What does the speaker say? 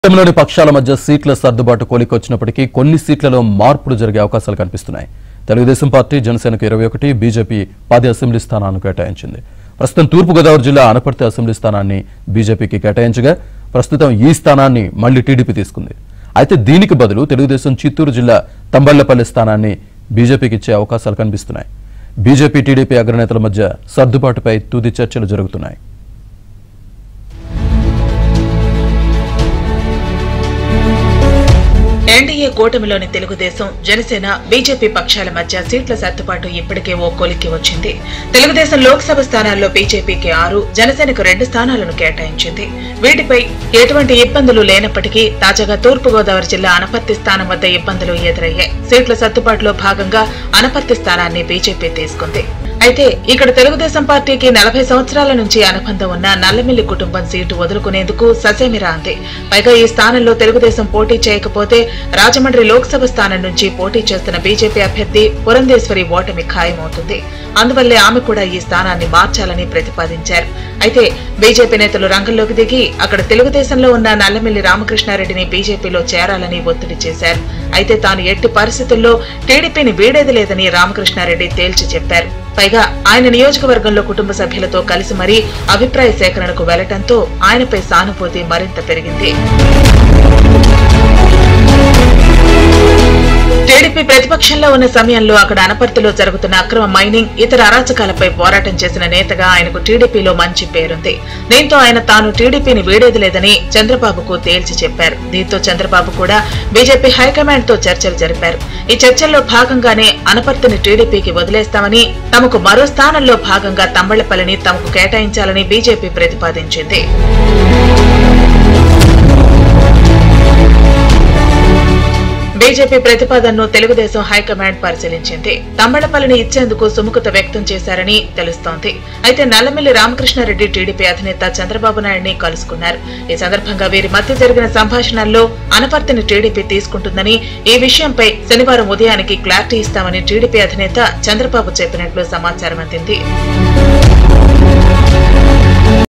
కూటమిలోని పక్షాల మధ్య సీట్ల సర్దుబాటు కొలికొచ్చినప్పటికీ కొన్ని సీట్లలో మార్పులు జరిగే అవకాశాలు కనిపిస్తున్నాయి తెలుగుదేశం పార్టీ జనసేనకు ఇరవై ఒకటి బీజేపీ పది అసెంబ్లీ స్థానాలను కేటాయించింది ప్రస్తుతం తూర్పుగోదావరి జిల్లా అనపర్తి అసెంబ్లీ స్థానాన్ని బీజేపీకి కేటాయించగా ప్రస్తుతం ఈ స్థానాన్ని మళ్లీ టీడీపీ తీసుకుంది అయితే దీనికి బదులు తెలుగుదేశం చిత్తూరు జిల్లా తంబళ్లపల్లి స్థానాన్ని బీజేపీకి ఇచ్చే అవకాశాలు కనిపిస్తున్నాయి బీజేపీ టీడీపీ అగ్రనేతల మధ్య సర్దుబాటుపై తుది చర్చలు జరుగుతున్నాయి ఎన్డీఏ కూటమిలోని తెలుగుదేశం జనసేన బీజేపీ పక్షాల మధ్య సీట్ల సర్దుబాటు ఇప్పటికే ఓ కొలిక్కి వచ్చింది తెలుగుదేశం లోక్సభ స్థానాల్లో బీజేపీకి ఆరు జనసేనకు రెండు స్థానాలను కేటాయించింది వీటిపై ఎటువంటి ఇబ్బందులు లేనప్పటికీ తాజాగా తూర్పుగోదావరి జిల్లా అనపర్తి స్థానం వద్ద ఇబ్బందులు ఎదురయ్యాయి సీట్ల సర్దుబాటులో భాగంగా అనపర్తి స్థానాన్ని బీజేపీ తీసుకుంది అయితే ఇక్కడ తెలుగుదేశం పార్టీకి నలభై సంవత్సరాల నుంచి అనుబంధం ఉన్న నల్లమిల్లి కుటుంబం సీటు వదులుకునేందుకు ససేమిరా అంది పైగా ఈ స్థానంలో తెలుగుదేశం పోటీ చేయకపోతే రాజమండ్రి లోక్సభ స్థానం నుంచి పోటీ చేస్తున్న బీజేపీ అభ్యర్థి పురంధేశ్వరి ఓటమి ఖాయమవుతుంది అందువల్లే ఆమె కూడా ఈ స్థానాన్ని మార్చాలని ప్రతిపాదించారు అయితే బీజేపీ నేతలు రంగంలోకి దిగి అక్కడ తెలుగుదేశంలో ఉన్న నల్లమిల్లి రామకృష్ణారెడ్డిని బీజేపీలో చేరాలని ఒత్తిడి చేశారు అయితే తాను ఎట్టి పరిస్థితుల్లో టీడీపీని వీడేది లేదని రామకృష్ణారెడ్డి తేల్చి చెప్పారు పైగా ఆయన నియోజకవర్గంలో కుటుంబ సభ్యులతో కలిసి మరీ అభిప్రాయ సేకరణకు వెళ్లటంతో ఆయనపై సానుభూతి మరింత పెరిగింది టీడీపీ ప్రతిపక్షంలో ఉన్న సమయంలో అక్కడ అనపర్తిలో జరుగుతున్న అక్రమ మైనింగ్ ఇతర అరాచకాలపై పోరాటం చేసిన నేతగా ఆయనకు టీడీపీలో మంచి పేరుంది దీంతో ఆయన తాను టీడీపీని వీడేది లేదని చంద్రబాబుకు తేల్చి చెప్పారు దీంతో చంద్రబాబు కూడా బీజేపీ హైకమాండ్ తో చర్చలు జరిపారు ఈ చర్చల్లో భాగంగానే అనపర్తిని టీడీపీకి వదిలేస్తామని తమకు మరో స్థానంలో భాగంగా తమ్మళ్లపల్లిని తమకు కేటాయించాలని బీజేపీ ప్రతిపాదించింది బీజేపీ ప్రతిపాదనను తెలుగుదేశం హైకమాండ్ పరిశీలించింది తమ్మళ్లపల్లిని ఇచ్చేందుకు సుముఖత వ్యక్తం చేశారని తెలుస్తోంది అయితే నల్లమిల్లి రామకృష్ణారెడ్డి టీడీపీ అధినేత చంద్రబాబు నాయుడిని కలుసుకున్నారు ఈ సందర్భంగా వీరి మధ్య జరిగిన సంభాషణల్లో అనపర్తిని టీడీపీ తీసుకుంటుందని ఈ విషయంపై శనివారం ఉదయానికి క్లారిటీ ఇస్తామని టీడీపీ అధినేత చంద్రబాబు చెప్పినట్లు సమాచారం అందింది